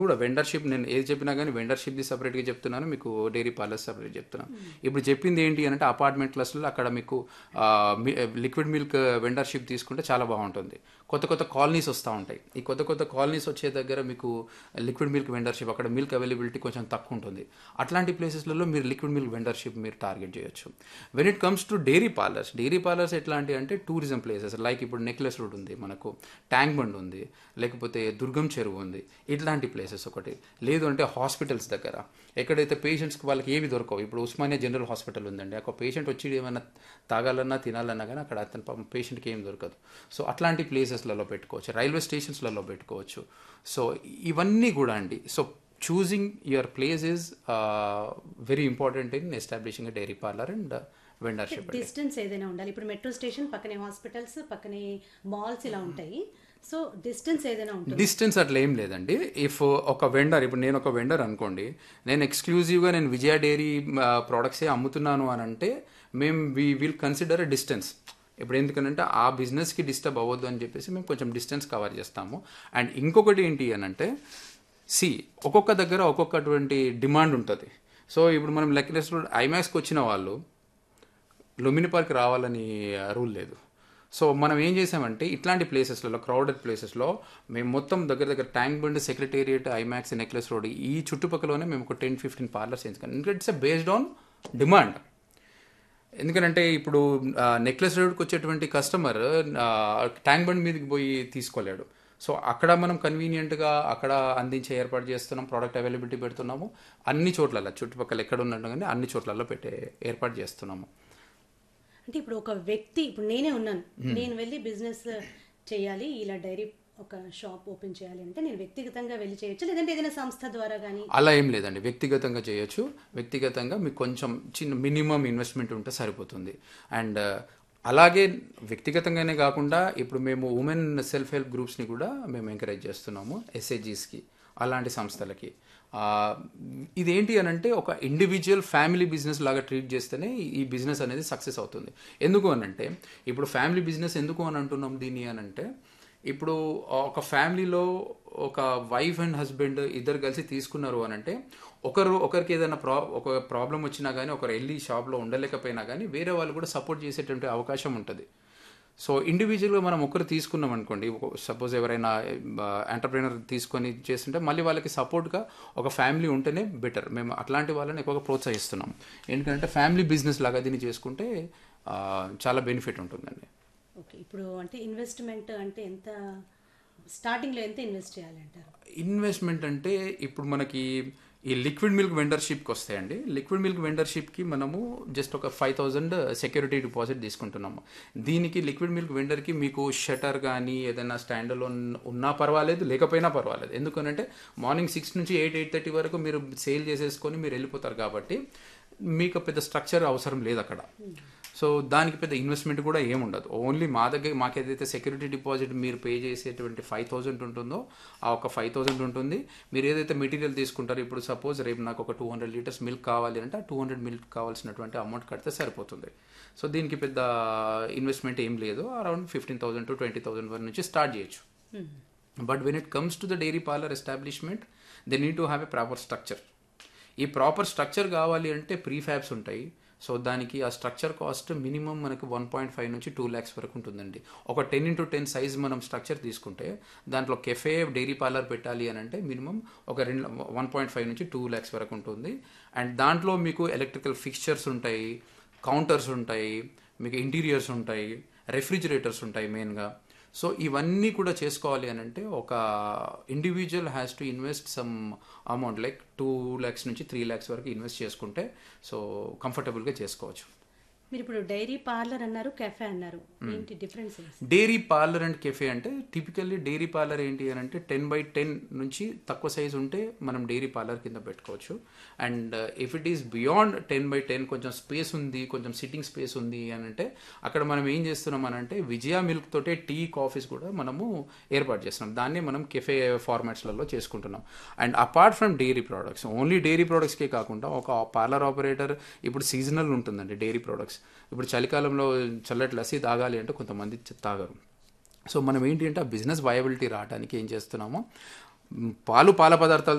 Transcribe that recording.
కూడా వెండర్షిప్ నేను ఏది చెప్పినా కానీ వెండర్షిప్ది సపరేట్గా చెప్తున్నాను మీకు డైరీ పార్లర్ సపరేట్ చెప్తున్నాను ఇప్పుడు చెప్పింది ఏంటి అంటే అపార్ట్మెంట్ క్లాస్లో అక్కడ మీకు లిక్విడ్ మిల్క్ వెండర్షిప్ తీసుకుంటే చాలా బాగుంటుంది కొత్త కొత్త కాలనీస్ వస్తూ ఉంటాయి ఈ కొత్త కొత్త కాలనీస్ వచ్చే దగ్గర మీకు లిక్విడ్ మిల్క్ వెండర్షిప్ అక్కడ మిల్క్ అవైలబిలిటీ కొంచెం తక్కువ ఉంటుంది అట్లాంటి ప్లేసెస్లలో మీరు లిక్విడ్ మిల్క్ వెండర్షిప్ మీరు టార్గెట్ చేయొచ్చు when it comes to dairy parlours dairy parlours ఎట్లాంటి అంటే టూరిజం ప్లేసెస్ లైక్ ఇప్పుడు నెక్లెస్ రోడ్ ఉంది మనకు ట్యాంక్ బండ్ ఉంది లేకపోతే దుర్గం చెరువు ఉంది ఇట్లాంటి ప్లేసెస్ ఒకటి లేదు అంటే హాస్పిటల్స్ దగ్గర ఎక్కడైతే పేషెంట్స్కి వాళ్ళకి ఏవి దొరకవు ఇప్పుడు ఉస్మానియా జనరల్ హాస్పిటల్ ఉందండి ఒక పేషెంట్ వచ్చి ఏమైనా తాగాలన్నా తినాలన్నా కానీ అక్కడ అతని పాపం పేషెంట్కి ఏం దొరకదు సో అట్లాంటి ప్లేసెస్లలో పెట్టుకోవచ్చు రైల్వే స్టేషన్స్లలో పెట్టుకోవచ్చు సో ఇవన్నీ కూడా అండి so choosing your place is very important in establishing dairy parlour and vendorship distance ఏదైనా ఉండాలి ఇప్పుడు మెట్రో స్టేషన్ పక్కనే హాస్పిటల్స్ పక్కనే మాల్స్ ఇలా ఉంటాయి సో డిస్టెన్స్ ఏదైనా ఉంటుంది డిస్టెన్స్ అట్లా ఏం లేదండి ఇఫ్ ఒక వెండర్ ఇప్పుడు నేను ఒక వెండర్ అనుకోండి నేను ఎక్స్క్లూజివ్గా నేను విజయ డైరీ ప్రోడక్ట్సే అమ్ముతున్నాను అని అంటే మేము వి విల్ కన్సిడర్ డిస్టెన్స్ ఇప్పుడు ఎందుకంటే ఆ బిజినెస్కి డిస్టర్బ్ అవ్వద్దు అని చెప్పేసి మేము కొంచెం డిస్టెన్స్ కవర్ చేస్తాము అండ్ ఇంకొకటి ఏంటి అని అంటే సి ఒక్కొక్క దగ్గర ఒక్కొక్కటువంటి డిమాండ్ ఉంటుంది సో ఇప్పుడు మనం లెక్కలెస్ ఐమాక్స్కి వచ్చిన వాళ్ళు లుమిని పార్క్ రావాలని రూల్ లేదు సో మనం ఏం చేసామంటే ఇట్లాంటి ప్లేసెస్లలో క్రౌడెడ్ ప్లేసెస్లో మేము మొత్తం దగ్గర దగ్గర tank bund secretariat IMAX necklace road ఈ చుట్టుపక్కలనే మేము ఒక టెన్ ఫిఫ్టీన్ పార్లర్స్ ఎంచుకున్నాం ఎందుకంటే ఇట్స్ బేస్డ్ ఆన్ డిమాండ్ ఎందుకంటే ఇప్పుడు నెక్లెస్ రోడ్కి వచ్చేటువంటి కస్టమర్ ట్యాంక్ బండ్ మీదకి పోయి తీసుకోలేడు సో అక్కడ మనం కన్వీనియంట్గా అక్కడ అందించే ఏర్పాటు చేస్తున్నాం ప్రోడక్ట్ అవైలబిలిటీ పెడుతున్నాము అన్ని చోట్లలో చుట్టుపక్కల ఎక్కడ ఉన్నట్టు కానీ అన్ని చోట్లలో పెట్టే ఏర్పాటు చేస్తున్నాము అంటే ఇప్పుడు ఒక వ్యక్తి ఇప్పుడు నేనే ఉన్నాను నేను వెళ్ళి బిజినెస్ చేయాలి ఇలా డైరీ ఒక షాప్ ఓపెన్ చేయాలి అంటే నేను వ్యక్తిగతంగా వెళ్ళి చేయొచ్చు లేదంటే ఏదైనా సంస్థ ద్వారా కానీ అలా ఏం లేదండి వ్యక్తిగతంగా చేయొచ్చు వ్యక్తిగతంగా మీకు కొంచెం చిన్న మినిమం ఇన్వెస్ట్మెంట్ ఉంటే సరిపోతుంది అండ్ అలాగే వ్యక్తిగతంగానే కాకుండా ఇప్పుడు మేము ఉమెన్ సెల్ఫ్ హెల్ప్ గ్రూప్స్ని కూడా మేము ఎంకరేజ్ చేస్తున్నాము ఎస్ఏజీస్కి అలాంటి సంస్థలకి ఇదేంటి అని అంటే ఒక ఇండివిజువల్ ఫ్యామిలీ బిజినెస్ లాగా ట్రీట్ చేస్తేనే ఈ బిజినెస్ అనేది సక్సెస్ అవుతుంది ఎందుకు అని అంటే ఇప్పుడు ఫ్యామిలీ బిజినెస్ ఎందుకు అని అంటున్నాం దీన్ని అని అంటే ఇప్పుడు ఒక ఫ్యామిలీలో ఒక వైఫ్ అండ్ హస్బెండ్ ఇద్దరు కలిసి తీసుకున్నారు అని అంటే ఒకరు ఒకరికి ఏదైనా ప్రా ఒక ప్రాబ్లం వచ్చినా కానీ ఒకరు వెళ్ళి షాప్లో ఉండలేకపోయినా కానీ వేరే వాళ్ళు కూడా సపోర్ట్ చేసేటువంటి అవకాశం ఉంటుంది సో ఇండివిజువల్గా మనం ఒకరు తీసుకున్నాం అనుకోండి సపోజ్ ఎవరైనా ఎంటర్ప్రీనర్ తీసుకొని చేస్తుంటే మళ్ళీ వాళ్ళకి సపోర్ట్గా ఒక ఫ్యామిలీ ఉంటేనే బెటర్ మేము అట్లాంటి వాళ్ళని ఎక్కువగా ప్రోత్సహిస్తున్నాం ఎందుకంటే ఫ్యామిలీ బిజినెస్ లాగా దీన్ని చేసుకుంటే చాలా బెనిఫిట్ ఉంటుందండి ఓకే ఇప్పుడు అంటే ఇన్వెస్ట్మెంట్ అంటే ఎంత స్టార్టింగ్లో ఎంత ఇన్వెస్ట్ చేయాలి అంటారు ఇన్వెస్ట్మెంట్ అంటే ఇప్పుడు మనకి ఈ లిక్విడ్ మిల్క్ వెండర్షిప్కి వస్తాయండి లిక్విడ్ మిల్క్ వెండర్షిప్కి మనము జస్ట్ ఒక ఫైవ్ థౌజండ్ సెక్యూరిటీ డిపాజిట్ తీసుకుంటున్నాము దీనికి లిక్విడ్ మిల్క్ వెండర్కి మీకు షటర్ కానీ ఏదైనా స్టాండర్లో ఉన్నా పర్వాలేదు లేకపోయినా పర్వాలేదు ఎందుకనంటే మార్నింగ్ సిక్స్ నుంచి ఎయిట్ ఎయిట్ థర్టీ వరకు మీరు సేల్ చేసేసుకొని మీరు వెళ్ళిపోతారు కాబట్టి మీకు పెద్ద స్ట్రక్చర్ అవసరం లేదు అక్కడ సో దానికి పెద్ద ఇన్వెస్ట్మెంట్ కూడా ఏముండదు ఓన్లీ మా దగ్గర మాకు ఏదైతే సెక్యూరిటీ డిపాజిట్ మీరు పే చేసేటువంటి ఫైవ్ థౌజండ్ ఉంటుందో ఆ ఒక ఫైవ్ థౌజండ్ ఉంటుంది మీరు ఏదైతే మెటీరియల్ తీసుకుంటారో ఇప్పుడు సపోజ్ రేపు నాకు ఒక టూ హండ్రెడ్ లీటర్స్ మిల్క్ కావాలి అంటే ఆ టూ హండ్రెడ్ మిల్క్ కావాల్సినటువంటి అమౌంట్ కడితే సరిపోతుంది సో దీనికి పెద్ద ఇన్వెస్ట్మెంట్ ఏం లేదు around fifteen thousand to twenty thousand వరకు నుంచి స్టార్ట్ చేయొచ్చు but when it comes to the dairy parlour establishment they need to have a proper structure ఈ ప్రాపర్ స్ట్రక్చర్ కావాలి అంటే ప్రీ ఫ్యాబ్స్ ఉంటాయి సో దానికి ఆ స్ట్రక్చర్ కాస్ట్ మినిమం మనకు వన్ పాయింట్ ఫైవ్ నుంచి టూ ల్యాక్స్ వరకు ఉంటుందండి ఒక టెన్ ఇంటూ టెన్ సైజ్ మనం స్ట్రక్చర్ తీసుకుంటే దాంట్లో కెఫే డైరీ పార్లర్ పెట్టాలి అని అంటే మినిమం ఒక రెండు వన్ పాయింట్ ఫైవ్ నుంచి టూ ల్యాక్స్ వరకు ఉంటుంది అండ్ దాంట్లో మీకు ఎలక్ట్రికల్ ఫిక్చర్స్ ఉంటాయి కౌంటర్స్ ఉంటాయి మీకు ఇంటీరియర్స్ ఉంటాయి రెఫ్రిజిరేటర్స్ ఉంటాయి మెయిన్గా సో ఇవన్నీ కూడా చేసుకోవాలి అని అంటే ఒక individual has to invest some amount like two lakhs నుంచి త్రీ ల్యాక్స్ వరకు ఇన్వెస్ట్ చేసుకుంటే సో కంఫర్టబుల్గా చేసుకోవచ్చు మీరు ఇప్పుడు డైరీ పార్లర్ అన్నారు కెఫే అన్నారు ఏంటి difference dairy parlour and cafe అంటే టిపికల్లీ డైరీ పార్లర్ ఏంటి అని అంటే టెన్ బై టెన్ నుంచి తక్కువ సైజ్ ఉంటే మనం డైరీ పార్లర్ కింద పెట్టుకోవచ్చు and if it is beyond ten by ten కొంచెం స్పేస్ ఉంది కొంచెం సిట్టింగ్ స్పేస్ ఉంది అని అంటే అక్కడ మనం ఏం చేస్తున్నాం అని అంటే విజయ మిల్క్ తోటే టీ కాఫీస్ కూడా మనము ఏర్పాటు చేస్తున్నాం దాన్ని మనం కెఫే ఫార్మాట్స్లలో చేసుకుంటున్నాం and apart from dairy products only dairy ప్రోడక్ట్స్కే కాకుండా ఒక పార్లర్ ఆపరేటర్ ఇప్పుడు సీజనల్ ఉంటుందండి డైరీ ప్రోడక్ట్స్ ఇప్పుడు చలికాలంలో చల్లటి లస్సీ తాగాలి అంటే కొంతమంది తాగరు సో మనం ఏంటి అంటే ఆ బిజినెస్ వయబిలిటీ రావడానికి ఏం చేస్తున్నామో పాలు పాల పదార్థాలు